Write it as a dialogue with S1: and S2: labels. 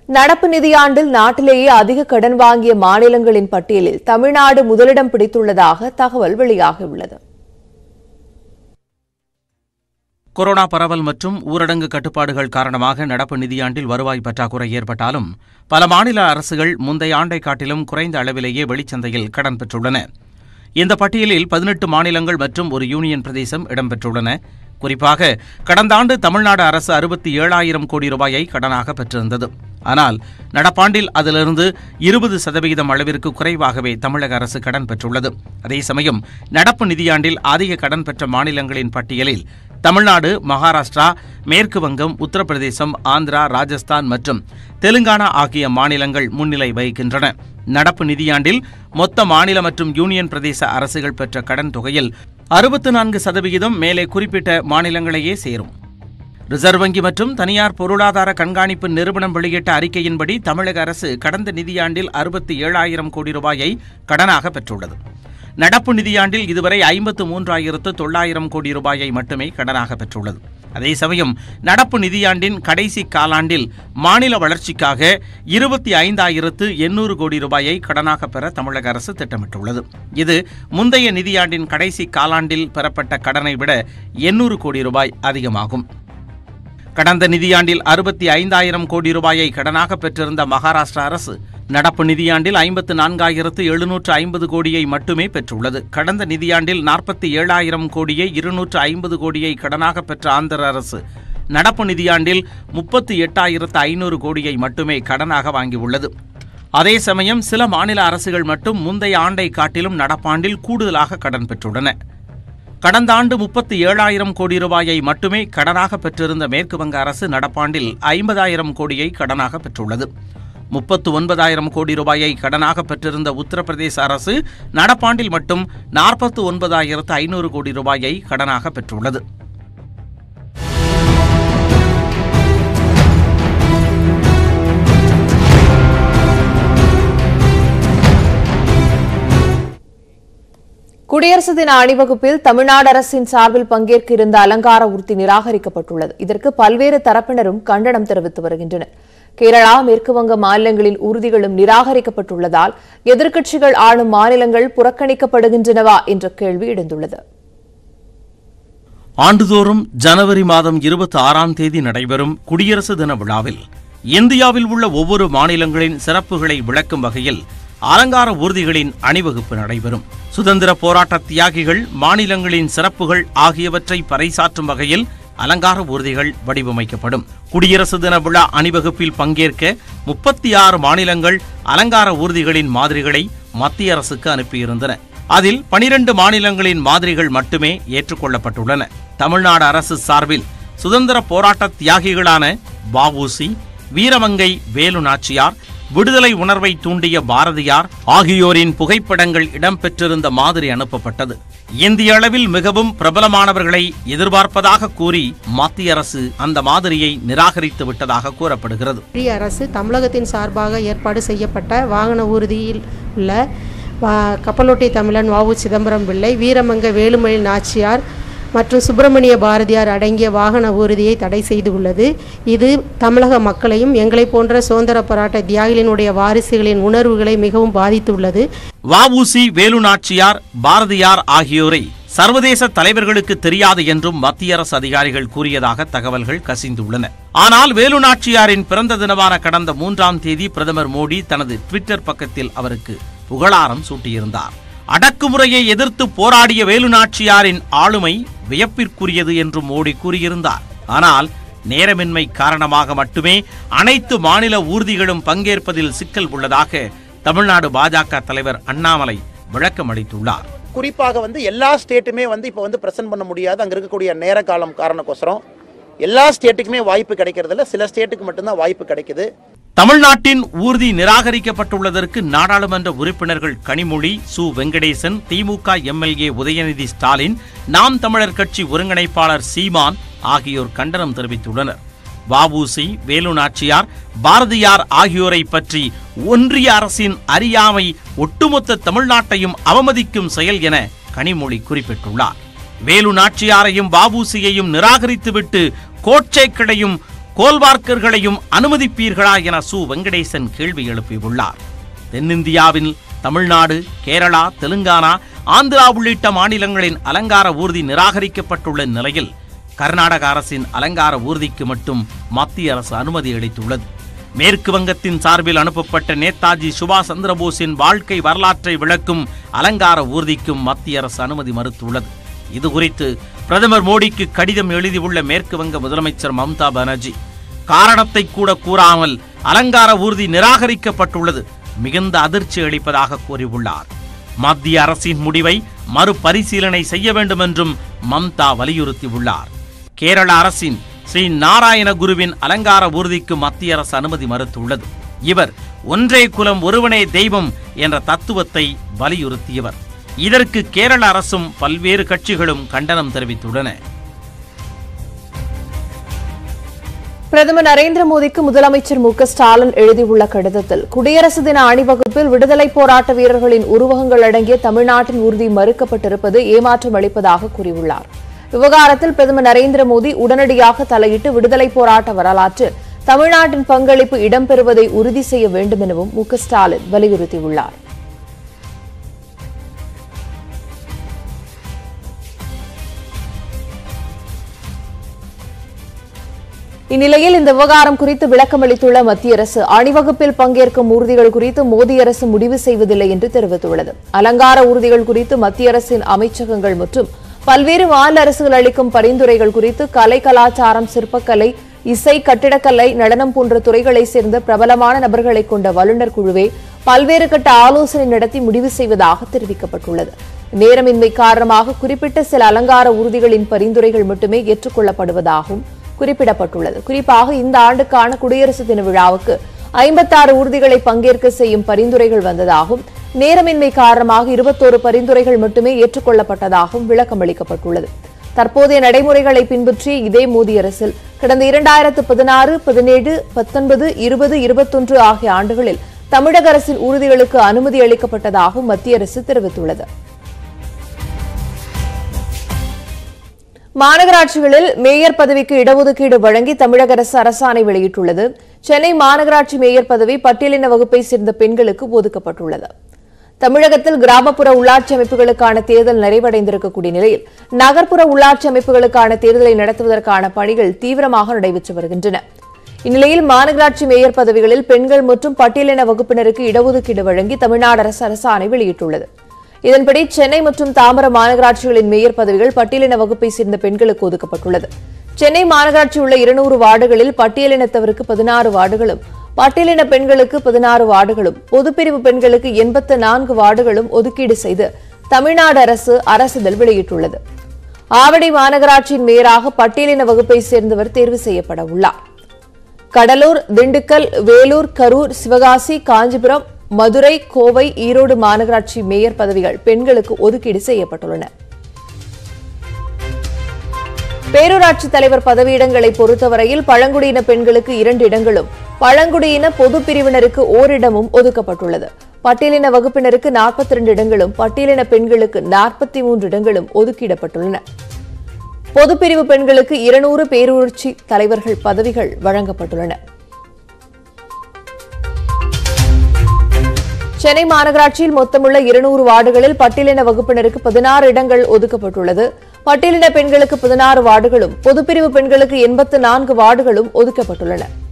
S1: நடப்பு நிதியாண்டில் நாட்டிலேயே அதிக கடன் வாங்கிய மாநிலங்களின் பட்டியலில் தமிழ்நாடு முதலிடம் பிடித்துள்ளதாக தகவல் வெளியாகியுள்ளது
S2: கொரோனா பரவல் மற்றும் ஊரடங்கு கட்டுப்பாடுகள் காரணமாக நடப்பு நிதியாண்டில் வருவாய் பற்றாக்குறை ஏற்பட்டாலும் பல மாநில அரசுகள் முந்தைய ஆண்டை காட்டிலும் குறைந்த அளவிலேயே வெளிச்சந்தையில் கடன் பெற்றுள்ளன இந்த பட்டியலில் பதினெட்டு மாநிலங்கள் மற்றும் ஒரு யூனியன் பிரதேசம் இடம்பெற்றுள்ளன குறிப்பாக கடந்த ஆண்டு தமிழ்நாடு அரசு அறுபத்தி ஏழாயிரம் கோடி ரூபாயை கடனாக பெற்றிருந்தது ஆனால் நடப்பாண்டில் அதிலிருந்து இருபது சதவிகிதம் அளவிற்கு குறைவாகவே தமிழக அரசு கடன் பெற்றுள்ளது அதே சமயம் நடப்பு நிதியாண்டில் அதிக கடன் பெற்ற மாநிலங்களின் பட்டியலில் தமிழ்நாடு மகாராஷ்டிரா மேற்கு வங்கம் உத்தரப்பிரதேசம் ஆந்திரா ராஜஸ்தான் மற்றும் தெலுங்கானா ஆகிய மாநிலங்கள் முன்னிலை வகிக்கின்றன நடப்பு நிதியாண்டில் மொத்த மாநில மற்றும் யூனியன் பிரதேச அரசுகள் பெற்ற கடன் தொகையில் அறுபத்து நான்கு சதவிகிதம் மேலே குறிப்பிட்ட மாநிலங்களையே சேரும் ரிசர்வ் வங்கி மற்றும் தனியார் பொருளாதார கண்காணிப்பு நிறுவனம் வெளியிட்ட அறிக்கையின்படி தமிழக அரசு கடந்த நிதியாண்டில் அறுபத்தி ஏழாயிரம் கோடி ரூபாயை கடனாக பெற்றுள்ளது நடப்பு நிதியாண்டில் இதுவரை ஐம்பத்து மூன்றாயிரத்து தொள்ளாயிரம் கோடி ரூபாயை மட்டுமே கடனாக பெற்றுள்ளது அதே சமயம் நடப்பு நிதியாண்டின் கடைசி காலாண்டில் மாநில வளர்ச்சிக்காக இருபத்தி ஐந்தாயிரத்து எண்ணூறு கோடி ரூபாயை கடனாக பெற தமிழக அரசு திட்டமிட்டுள்ளது இது முந்தைய நிதியாண்டின் கடைசி காலாண்டில் பெறப்பட்ட கடனை விட எண்ணூறு கோடி ரூபாய் அதிகமாகும் கடந்த நிதியாண்டில் அறுபத்தி ஐந்தாயிரம் கோடி ரூபாயை கடனாக பெற்றிருந்த மகாராஷ்டிரா அரசு நடப்பு நிதியாண்டில் ஐம்பத்து நான்காயிரத்து எழுநூற்று ஐம்பது கோடியை மட்டுமே பெற்றுள்ளது கடந்த நிதியாண்டில் நாற்பத்தி ஏழாயிரம் கோடியை இருநூற்று ஐம்பது கோடியை கடனாக பெற்ற ஆந்திர அரசு நடப்பு நிதியாண்டில் முப்பத்தி எட்டாயிரத்து ஐநூறு கோடியை மட்டுமே கடனாக வாங்கியுள்ளது அதே சமயம் சில மாநில அரசுகள் மட்டும் முந்தைய ஆண்டை காட்டிலும் நடப்பாண்டில் கூடுதலாக கடன் பெற்றுள்ளன கடந்த ஆண்டு முப்பத்தி ஏழாயிரம் கோடி ரூபாயை மட்டுமே கடனாக பெற்றிருந்த மேற்கு வங்க அரசு நடப்பாண்டில் ஐம்பதாயிரம் கோடியை கடனாக பெற்றுள்ளது முப்பத்து ஒன்பதாயிரம் கோடி ரூபாயை கடனாக பெற்றிருந்த உத்தரப்பிரதேச அரசு நடப்பாண்டில் மட்டும் நாற்பத்து ஒன்பதாயிரத்து ஐநூறு கோடி ரூபாயை கடனாக பெற்றுள்ளது
S1: குடியரசு தின அணிவகுப்பில் தமிழ்நாடு அரசின் சார்பில் பங்கேற்க இருந்த அலங்கார ஊர்தி நிராகரிக்கப்பட்டுள்ளது இதற்கு பல்வேறு தரப்பினரும் கண்டனம் தெரிவித்து வருகின்றனர் கேரளா மேற்குவங்க மாநிலங்களின் ஊர்திகளும் நிராகரிக்கப்பட்டுள்ளதால் எதிர்க்கட்சிகள் ஆளும் மாநிலங்கள் புறக்கணிக்கப்படுகின்றனவா என்ற கேள்வி எழுந்துள்ளது
S2: ஆண்டுதோறும் ஜனவரி மாதம் இருபத்தி ஆறாம் தேதி நடைபெறும் குடியரசு தின விழாவில் இந்தியாவில் உள்ள ஒவ்வொரு மாநிலங்களின் சிறப்புகளை விளக்கும் வகையில் அலங்கார ஊர்திகளின் அணிவகுப்பு நடைபெறும் சுதந்திர போராட்ட தியாகிகள் மாநிலங்களின் சிறப்புகள் ஆகியவற்றை பறைசாற்றும் வகையில் அலங்கார ஊர்திகள் வடிவமைக்கப்படும் குடியரசு தின விழா அணிவகுப்பில் பங்கேற்க முப்பத்தி ஆறு மாநிலங்கள் அலங்கார ஊர்திகளின் மாதிரிகளை மத்திய அரசுக்கு அனுப்பியிருந்தன அதில் பனிரெண்டு மாநிலங்களின் மாதிரிகள் மட்டுமே ஏற்றுக்கொள்ளப்பட்டுள்ளன தமிழ்நாடு அரசு சார்பில் சுதந்திர போராட்ட தியாகிகளான வஉசி வீரமங்கை வேலு நாச்சியார் விடுதலை உணர்வை தூண்டிய பாரதியார் ஆகியோரின் புகைப்படங்கள் இடம்பெற்றிருந்த மாதிரி அனுப்பப்பட்டது இந்திய அளவில் மிகவும் பிரபலமானவர்களை எதிர்பார்ப்பதாக கூறி மத்திய அரசு அந்த மாதிரியை நிராகரித்து விட்டதாக கூறப்படுகிறது
S3: மத்திய அரசு தமிழகத்தின் சார்பாக ஏற்பாடு செய்யப்பட்ட வாகன ஊர்தியில் உள்ள வா- கப்பலோட்டி தமிழன் வாவு சிதம்பரம் பிள்ளை வீரமங்க வேலுமணி நாச்சியார் மற்றும் சுப்பிரமணிய பாரதியார் அடங்கிய வாகன ஊர்தியை தடை செய்துள்ளது இது தமிழக மக்களையும் எங்களைப் போன்ற சுதந்திர போராட்ட தியாகிகளினுடைய வாரிசுகளின் உணர்வுகளை மிகவும் பாதித்துள்ளது
S2: வஉசி வேலு நாச்சியார் பாரதியார் ஆகியோரை சர்வதேச தலைவர்களுக்கு தெரியாது என்றும் மத்திய அரசு அதிகாரிகள் கூறியதாக தகவல்கள் கசிந்துள்ளன ஆனால் வேலு நாச்சியாரின் பிறந்த தினமான கடந்த மூன்றாம் தேதி பிரதமர் மோடி தனது ட்விட்டர் பக்கத்தில் அவருக்கு புகழாரம் சூட்டியிருந்தார் அடக்குமுறையை எதிர்த்து போராடிய வேலு நாச்சியாரின் ஆளுமை வியப்பிற்குரியது என்று மோடி கூறியிருந்தார் ஆனால் நேரமின்மை காரணமாக மட்டுமே அனைத்து மாநில ஊர்திகளும் பங்கேற்பதில் சிக்கல் உள்ளதாக தமிழ்நாடு பாஜக தலைவர் அண்ணாமலை விளக்கம் அளித்துள்ளார்
S4: குறிப்பாக வந்து எல்லா ஸ்டேட்டுமே வந்து இப்போ வந்து ப்ரெசென்ட் பண்ண முடியாது அங்கே இருக்கக்கூடிய நேர காலம் காரணக்கோசரம் எல்லா ஸ்டேட்டுக்குமே வாய்ப்பு கிடைக்கிறதில்ல சில ஸ்டேட்டுக்கு மட்டும்தான் வாய்ப்பு கிடைக்குது
S2: தமிழ்நாட்டின் ஊர்தி நிராகரிக்கப்பட்டுள்ளதற்கு நாடாளுமன்ற உறுப்பினர்கள் கனிமொழி சு வெங்கடேசன் திமுக எம்எல்ஏ உதயநிதி ஸ்டாலின் நாம் தமிழர் கட்சி ஒருங்கிணைப்பாளர் சீமான் ஆகியோர் கண்டனம் தெரிவித்துள்ளனர் வஉசி வேலு நாச்சியார் பாரதியார் ஆகியோரை பற்றி ஒன்றிய அரசின் அறியாமை ஒட்டுமொத்த தமிழ்நாட்டையும் அவமதிக்கும் செயல் என கனிமொழி குறிப்பிட்டுள்ளார் வேலு நாச்சியாரையும் வஉசியையும் நிராகரித்துவிட்டு கோட்சேக்களையும் கோல்வார்க்கர்களையும் அனுமதிப்பீர்களா என சு வெங்கடேசன் கேள்வி எழுப்பியுள்ளார் தென்னிந்தியாவில் தமிழ்நாடு கேரளா தெலுங்கானா ஆந்திரா உள்ளிட்ட மாநிலங்களின் அலங்கார ஊர்தி நிராகரிக்கப்பட்டுள்ள நிலையில் கர்நாடக அரசின் அலங்கார ஊர்திக்கு மட்டும் மத்திய அரசு அனுமதி அளித்துள்ளது மேற்கு வங்கத்தின் சார்பில் அனுப்பப்பட்ட நேதாஜி சுபாஷ் சந்திரபோஸின் வாழ்க்கை வரலாற்றை விளக்கும் அலங்கார ஊர்திக்கும் மத்திய அரசு அனுமதி மறுத்துள்ளது இது குறித்து பிரதமர் மோடிக்கு கடிதம் எழுதியுள்ள மேற்கு வங்க முதலமைச்சர் மம்தா பானர்ஜி காரணத்தை கூட கூறாமல் அலங்கார ஊர்தி நிராகரிக்கப்பட்டுள்ளது மிகுந்த அதிர்ச்சி அளிப்பதாக கூறியுள்ளார் மத்திய அரசின் முடிவை மறுபரிசீலனை செய்ய வேண்டும் என்றும் மம்தா வலியுறுத்தியுள்ளார் கேரள அரசின் ஸ்ரீ நாராயண குருவின் அலங்கார ஊர்திக்கு மத்திய அரசு அனுமதி மறுத்துள்ளது இவர் ஒன்றே குலம் ஒருவனே தெய்வம் என்ற தத்துவத்தை வலியுறுத்தியவர் இதற்கு கேரள அரசும் பல்வேறு கட்சிகளும் கண்டனம் தெரிவித்துள்ளன
S1: பிரதமர் நரேந்திர மோடிக்கு முதலமைச்சர் மு க ஸ்டாலின் எழுதியுள்ள கடிதத்தில் குடியரசு தின அணிவகுப்பில் விடுதலை போராட்ட வீரர்களின் உருவகங்கள் அடங்கிய தமிழ்நாட்டின் உறுதி மறுக்கப்பட்டிருப்பது ஏமாற்றம் அளிப்பதாக கூறியுள்ளார் விவகாரத்தில் பிரதமர் நரேந்திர மோடி உடனடியாக தலையிட்டு விடுதலை போராட்ட வரலாற்றில் தமிழ்நாட்டின் பங்களிப்பு இடம்பெறுவதை உறுதி செய்ய வேண்டும் எனவும் மு க ஸ்டாலின் வலியுறுத்தியுள்ளார் இந்நிலையில் இந்த விவகாரம் குறித்து விளக்கம் அளித்துள்ள மத்திய அரசு அணிவகுப்பில் பங்கேற்கும் ஊர்திகள் குறித்து மோடி அரசு முடிவு செய்வதில்லை என்று தெரிவித்துள்ளது அலங்கார ஊர்திகள் குறித்து மத்திய அரசின் அமைச்சகங்கள் மற்றும் பல்வேறு மாநில அரசுகள் அளிக்கும் பரிந்துரைகள் குறித்து கலை கலாச்சாரம் சிற்பக்கலை இசை கட்டிடக்கலை நடனம் போன்ற துறைகளைச் சேர்ந்த பிரபலமான நபர்களை கொண்ட வல்லுநர் குழுவே பல்வேறு கட்ட ஆலோசனை நடத்தி முடிவு செய்வதாக தெரிவிக்கப்பட்டுள்ளது நேரமின்மை காரணமாக குறிப்பிட்ட சில அலங்கார ஊர்திகளின் பரிந்துரைகள் மட்டுமே ஏற்றுக்கொள்ளப்படுவதாகவும் குறிப்பிடப்பட்டுள்ளது குறிப்பாக இந்த ஆண்டுக்கான குடியரசு தின விழாவுக்கு ஐம்பத்தாறு ஊர்திகளை பங்கேற்க செய்யும் பரிந்துரைகள் வந்ததாகவும் நேரமின்மை காரணமாக இருபத்தோரு பரிந்துரைகள் மட்டுமே ஏற்றுக்கொள்ளப்பட்டதாகவும் விளக்கம் அளிக்கப்பட்டுள்ளது தற்போதைய நடைமுறைகளை பின்பற்றி இதே மோடி அரசில் கடந்த இரண்டாயிரத்து பதினாறு பதினேழு பத்தொன்பது இருபது இருபத்தொன்று ஆகிய ஆண்டுகளில் தமிழக அரசின் ஊர்திகளுக்கு அனுமதி அளிக்கப்பட்டதாகவும் மத்திய அரசு தெரிவித்துள்ளது மாநகராட்சிகளில் மேயர் பதவிக்கு இடஒதுக்கீடு வழங்கி தமிழக அரசு அரசாணை வெளியிட்டுள்ளது சென்னை மாநகராட்சி மேயர் பதவி பட்டியலின வகுப்பை சேர்ந்த பெண்களுக்கு ஒதுக்கப்பட்டுள்ளது தமிழகத்தில் கிராமப்புற உள்ளாட்சி அமைப்புகளுக்கான தேர்தல் நிறைவடைந்திருக்கக்கூடிய நிலையில் நகர்ப்புற உள்ளாட்சி அமைப்புகளுக்கான தேர்தலை நடத்துவதற்கான பணிகள் தீவிரமாக நடைபெற்று வருகின்றன இந்நிலையில் மாநகராட்சி மேயர் பதவிகளில் பெண்கள் மற்றும் பட்டியலின வகுப்பினருக்கு இடஒதுக்கீடு வழங்கி தமிழ்நாடு அரசு அரசாணை வெளியிட்டுள்ளது இதன்படி சென்னை மற்றும் தாம்பரம் மாநகராட்சிகளின் மேயர் பதவிகள் பட்டியலின வகுப்பை சேர்ந்த பெண்களுக்கு ஒதுக்கப்பட்டுள்ளது சென்னை மாநகராட்சி உள்ள இருநூறு வார்டுகளில் பட்டியலினத்தவருக்கு பதினாறு வார்டுகளும் பட்டியலின பெண்களுக்கு பதினாறு வார்டுகளும் பொதுப்பிரிவு பெண்களுக்கு எண்பத்து நான்கு வார்டுகளும் ஒதுக்கீடு செய்து தமிழ்நாடு அரசு அரசிதழ் வெளியிட்டுள்ளது ஆவடி மாநகராட்சியின் மேயராக பட்டியலின வகுப்பை சேர்ந்தவர் தேர்வு செய்யப்பட உள்ளார் கடலூர் திண்டுக்கல் வேலூர் கரூர் சிவகாசி காஞ்சிபுரம் மதுரை கோவை ஈரோடு மாநகராட்சி மேயர் பதவிகள் பெண்களுக்கு ஒதுக்கீடு செய்யப்பட்டுள்ளன பேரூராட்சி தலைவர் பதவியிடங்களை பொறுத்தவரையில் பழங்குடியின பெண்களுக்கு இரண்டு இடங்களும் பழங்குடியின பொது பிரிவினருக்கு ஓரிடமும் ஒதுக்கப்பட்டுள்ளது பட்டியலின வகுப்பினருக்கு நாற்பத்தி இரண்டு இடங்களும் பட்டியலின பெண்களுக்கு நாற்பத்தி மூன்று இடங்களும் ஒதுக்கிடப்பட்டுள்ளன பொதுப்பிரிவு பெண்களுக்கு இருநூறு பேரூராட்சி தலைவர்கள் பதவிகள் வழங்கப்பட்டுள்ளன சென்னை மாநகராட்சியில் மொத்தமுள்ள இருநூறு வார்டுகளில் பட்டியலின வகுப்பினருக்கு பதினாறு இடங்கள் ஒதுக்கப்பட்டுள்ளது பட்டியலின பெண்களுக்கு பதினாறு வார்டுகளும் பொதுப்பிரிவு பெண்களுக்கு எண்பத்து நான்கு வார்டுகளும் ஒதுக்கப்பட்டுள்ளன